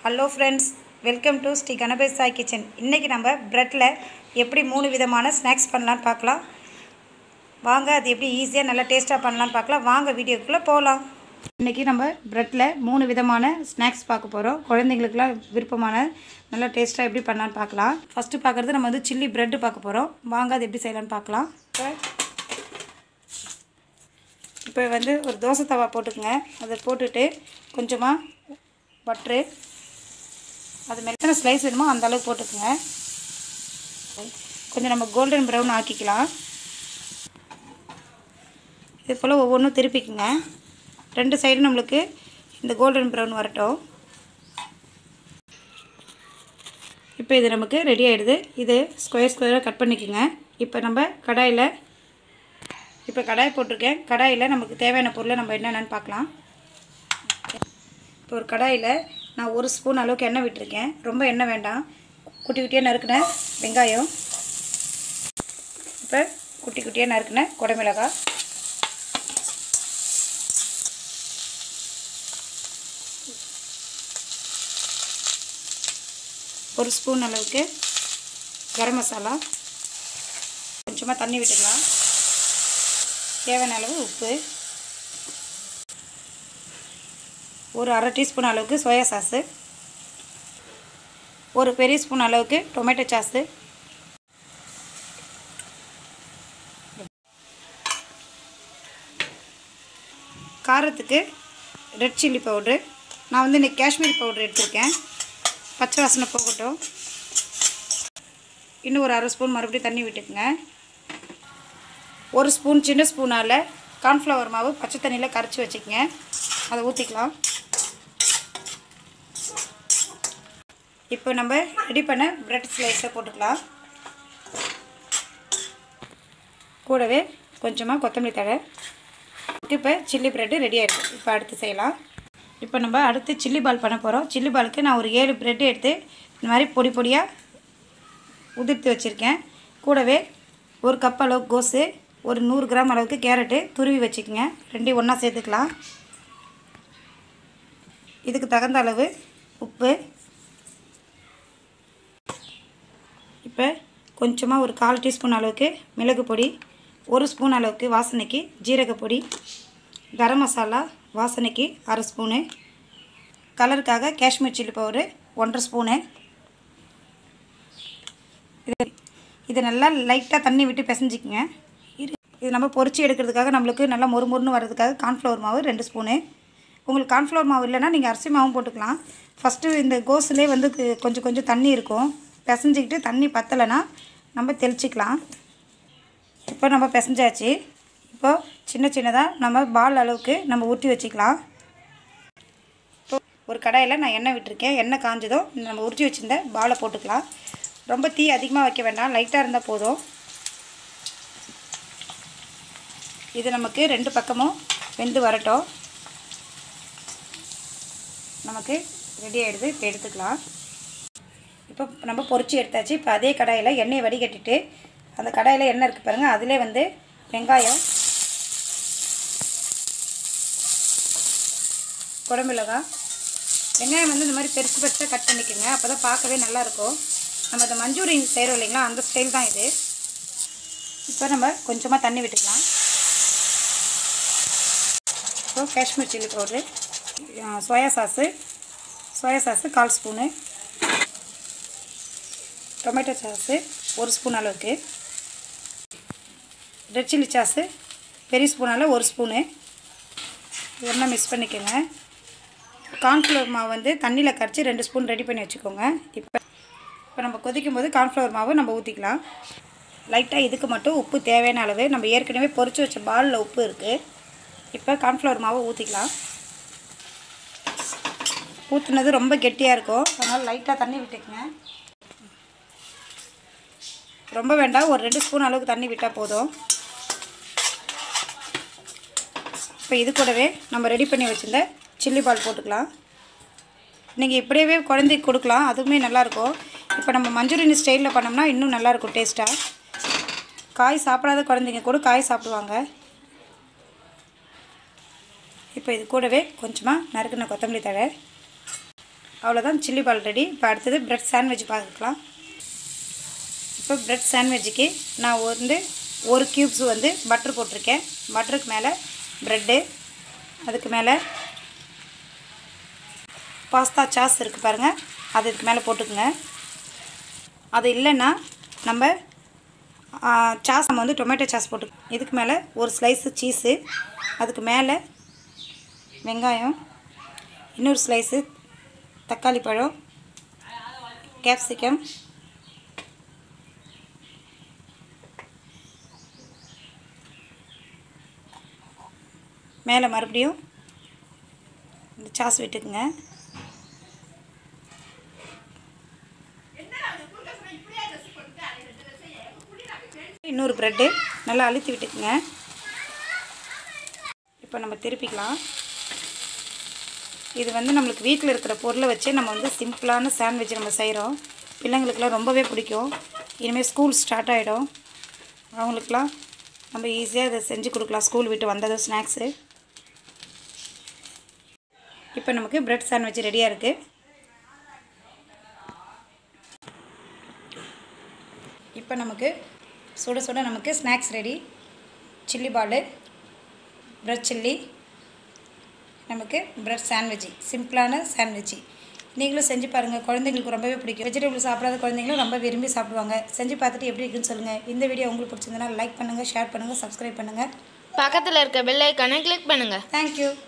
hello friends welcome to Sri Ganapathi Sai kitchen இன்றைக்கி நம்ம ப்ரெட்டில் எப்படி மூணு விதமான ஸ்நாக்ஸ் பண்ணலான்னு பார்க்கலாம் வாங்க அது எப்படி ஈஸியாக நல்லா டேஸ்ட்டாக பண்ணலான்னு பார்க்கலாம் வாங்க வீடியோக்குள்ளே போகலாம் இன்றைக்கி நம்ம ப்ரெட்டில் மூணு விதமான ஸ்நாக்ஸ் பார்க்க போகிறோம் குழந்தைங்களுக்குலாம் விருப்பமான நல்லா டேஸ்ட்டாக எப்படி பண்ணலான்னு பார்க்கலாம் ஃபஸ்ட்டு பார்க்குறது நம்ம வந்து சில்லி ப்ரெட்டு பார்க்க போகிறோம் வாங்க அது எப்படி செய்யலான்னு பார்க்கலாம் இப்போ இப்போ வந்து ஒரு தோசை தவா போட்டுக்கோங்க அதை போட்டுட்டு கொஞ்சமாக பட்ரு அது மேலே எத்தனை ஸ்லைஸ் வேணுமோ அந்த அளவுக்கு போட்டுக்கோங்க கொஞ்சம் நம்ம கோல்டன் ப்ரௌன் ஆக்கிக்கலாம் இது போல் ஒவ்வொன்றும் திருப்பிக்குங்க ரெண்டு சைடும் நம்மளுக்கு இந்த கோல்டன் ப்ரௌன் வரட்டும் இப்போ இது நமக்கு ரெடி ஆகிடுது இது ஸ்கொயர் ஸ்கொயராக கட் பண்ணிக்கோங்க இப்போ நம்ம கடாயில் இப்போ கடாய் போட்டிருக்கேன் கடாயில் நமக்கு தேவையான பொருளை நம்ம என்னென்னு பார்க்கலாம் இப்போ ஒரு கடாயில் நான் ஒரு ஸ்பூன் அளவுக்கு எண்ணெய் விட்டுருக்கேன் ரொம்ப எண்ணெய் வேண்டாம் குட்டி குட்டியாக நறுக்கின வெங்காயம் இப்போ குட்டி குட்டியாக நறுக்கின குடமிளகாய் ஒரு ஸ்பூன் அளவுக்கு கரம் மசாலா கொஞ்சமாக தண்ணி விட்டுக்கலாம் தேவையான அளவு உப்பு ஒரு அரை டீஸ்பூன் அளவுக்கு சோயா சாஸு ஒரு பெரிய ஸ்பூன் அளவுக்கு டொமேட்டோ சாஸு காரத்துக்கு ரெட் சில்லி பவுட்ரு நான் வந்து இன்றைக்கி காஷ்மீர் பவுட்ரு எடுத்திருக்கேன் பச்சை வாசனை போகட்டும் இன்னும் ஒரு அரை ஸ்பூன் மறுபடியும் தண்ணி விட்டுக்குங்க ஒரு ஸ்பூன் சின்ன ஸ்பூனால் கார்ன்ஃப்ளவர் மாவு பச்சை தண்ணியில் கரைச்சி வச்சுக்கங்க அதை ஊற்றிக்கலாம் இப்போ நம்ம ரெடி பண்ண ப்ரெட் ஸ்லைஸை போட்டுக்கலாம் கூடவே கொஞ்சமாக கொத்தமல்லி தழை இப்போ சில்லி ப்ரெட்டு ரெடி ஆகிடுச்சு இப்போ அடுத்து செய்யலாம் இப்போ நம்ம அடுத்து சில்லி பால் பண்ண போகிறோம் சில்லி பாலுக்கு நான் ஒரு ஏழு ப்ரெட்டு எடுத்து இந்த மாதிரி பொடி பொடியாக உதிர்த்து வச்சுருக்கேன் கூடவே ஒரு கப் அளவு கோஸு ஒரு நூறு கிராம் அளவுக்கு கேரட்டு துருவி வச்சுக்கோங்க ரெண்டையும் ஒன்றா சேர்த்துக்கலாம் இதுக்கு தகுந்த அளவு உப்பு இப்போ கொஞ்சமாக ஒரு கால் டீஸ்பூன் அளவுக்கு மிளகு பொடி ஒரு ஸ்பூன் அளவுக்கு வாசனைக்கு ஜீரக பொடி கரம் மசாலா வாசனைக்கு அரை ஸ்பூனு கலருக்காக காஷ்மீர் சில்லி பவுடரு ஒன்றரை ஸ்பூனு இது இது நல்லா லைட்டாக தண்ணி விட்டு பிசைஞ்சிக்கங்க இது இது நம்ம பொரிச்சு எடுக்கிறதுக்காக நம்மளுக்கு நல்லா மொறு மொறுன்னு வர்றதுக்காக கார்ன்ஃப்ளவர் மாவு ரெண்டு ஸ்பூனு உங்களுக்கு கார்ன்ஃப்ளவர் மாவு இல்லைன்னா நீங்கள் அரிசி மாவும் போட்டுக்கலாம் ஃபஸ்ட்டு இந்த கோஸ்லேயே வந்து கொஞ்சம் கொஞ்சம் தண்ணி இருக்கும் பிசைஞ்சிக்கிட்டு தண்ணி பத்தலைன்னா நம்ம தெளிச்சிக்கலாம் இப்போ நம்ம பிசைஞ்சாச்சு இப்போ சின்ன சின்னதாக நம்ம பால் அளவுக்கு நம்ம ஊற்றி வச்சுக்கலாம் இப்போ ஒரு கடாயில் நான் எண்ணெய் விட்டுருக்கேன் எண்ணெய் காஞ்சதும் நம்ம உருட்டி வச்சுருந்த பாலை போட்டுக்கலாம் ரொம்ப தீ அதிகமாக வைக்க வேண்டாம் லைட்டாக இருந்தால் போதும் இது நமக்கு ரெண்டு பக்கமும் வெந்து வரட்டும் நமக்கு ரெடி ஆகிடுது இப்போ எடுத்துக்கலாம் இப்போ நம்ம பொரிச்சு எடுத்தாச்சு இப்போ அதே கடாயில் எண்ணெயை வடிகட்டிட்டு அந்த கடாயில் எண்ணெய் இருக்குது பாருங்கள் அதிலே வந்து வெங்காயம் குடமிளகாய் வெங்காயம் வந்து இந்த மாதிரி பெருசு பெருசாக கட் பண்ணிக்கோங்க அப்போ தான் பார்க்கவே நல்லாயிருக்கும் நம்ம இந்த மஞ்சூரியன் செய்கிறோம் இல்லைங்களா அந்த ஸ்டைல் தான் இது இப்போ நம்ம கொஞ்சமாக தண்ணி விட்டுக்கலாம் இப்போ Kashmir chilli powder soya sauce soya sauce கால் ஸ்பூனு டொமேட்டோ சாஸு ஒரு ஸ்பூன் அளவுக்கு ரெட் சில்லி சாஸு பெரிய ஸ்பூனால் ஒரு ஸ்பூனு இதெல்லாம் மிக்ஸ் பண்ணிக்கோங்க கார்ன்ஃப்ளவர் மாவு வந்து தண்ணியில் கரைச்சி ரெண்டு ஸ்பூன் ரெடி பண்ணி வச்சுக்கோங்க இப்போ இப்போ நம்ம கொதிக்கும் போது கார்ன்ஃப்ளவர் மாவு நம்ம ஊற்றிக்கலாம் லைட்டாக இதுக்கு மட்டும் உப்பு தேவையான அளவு நம்ம ஏற்கனவே பொரிச்சு வச்ச பாலில் உப்பு இருக்குது இப்போ கார்ன்ஃப்ளவர் மாவை ஊற்றிக்கலாம் ஊற்றுனது ரொம்ப கெட்டியாக இருக்கும் அதனால் லைட்டாக தண்ணி விட்டுக்குங்க ரொம்ப வேண்டாம் ஒரு ரெண்டு ஸ்பூன் அளவுக்கு தண்ணி விட்டால் போதும் இப்போ இது கூடவே நம்ம ரெடி பண்ணி வச்சுருந்த சில்லி பால் போட்டுக்கலாம் நீங்கள் இப்படியே குழந்தைக்கு கொடுக்கலாம் அதுவுமே நல்லாயிருக்கும் இப்போ நம்ம மஞ்சூரியன் ஸ்டைலில் பண்ணோம்னா இன்னும் நல்லாயிருக்கும் டேஸ்ட்டாக காய் சாப்பிடாத குழந்தைங்க கூட காய் சாப்பிடுவாங்க இப்போ இது கூடவே கொஞ்சமாக நறுக்கின கொத்தமல்லி தழை அவ்வளோதான் சில்லி பால் ரெடி இப்போ அடுத்தது பிரெட் சாண்ட்விச் பார்க்கலாம் இப்போ பிரெட் சாண்ட்விட்சுக்கு நான் வந்து ஒரு க்யூப்ஸ் வந்து பட்டர் போட்டிருக்கேன் பட்டருக்கு மேலே ப்ரெட்டு அதுக்கு மேலே பாஸ்தா சாஸ் இருக்குது பாருங்கள் அது இதுக்கு மேலே போட்டுக்குங்க அது இல்லைன்னா நம்ம சாஸ் நம்ம வந்து டொமேட்டோ சாஸ் போட்டு இதுக்கு மேலே ஒரு ஸ்லைஸு சீஸு அதுக்கு மேலே வெங்காயம் இன்னொரு ஸ்லைஸு தக்காளி பழம் கேப்சிகம் மேலே மறுபடியும் இந்த சாஸ் விட்டுக்குங்க இன்னொரு ப்ரெட்டு நல்லா அழுத்தி விட்டுக்குங்க இப்போ நம்ம திருப்பிக்கலாம் இது வந்து நம்மளுக்கு வீட்டில் இருக்கிற பொருளை வச்சு நம்ம வந்து சிம்பிளான சாண்ட்விச் நம்ம செய்கிறோம் பிள்ளைங்களுக்குலாம் ரொம்பவே பிடிக்கும் இனிமேல் ஸ்கூல் ஸ்டார்ட் ஆகிடும் அவங்களுக்குலாம் நம்ம ஈஸியாக இதை செஞ்சு கொடுக்கலாம் ஸ்கூல் விட்டு வந்ததும் ஸ்நாக்ஸு இப்போ நமக்கு பிரெட் சாண்ட்விச் ரெடியாக இருக்குது இப்போ நமக்கு சுட சுட நமக்கு snacks ready chilli ball bread chilli நமக்கு பிரெட் சாண்ட்விட்ச் சிம்பிளான சாண்ட்விட்ச் நீங்களும் செஞ்சு பாருங்கள் குழந்தைங்களுக்கு ரொம்பவே பிடிக்கும் வெஜிடபிள் சாப்பிடாத குழந்தைங்களும் ரொம்ப விரும்பி சாப்பிடுவாங்க செஞ்சு பார்த்துட்டு எப்படி இருக்குன்னு சொல்லுங்கள் இந்த வீடியோ உங்களுக்கு பிடிச்சிருந்தனா லைக் பண்ணுங்கள் ஷேர் பண்ணுங்கள் சப்ஸ்கிரைப் பண்ணுங்கள் பக்கத்தில் இருக்க பெல் ஐக்கானை கிளிக் பண்ணுங்கள் தேங்க்யூ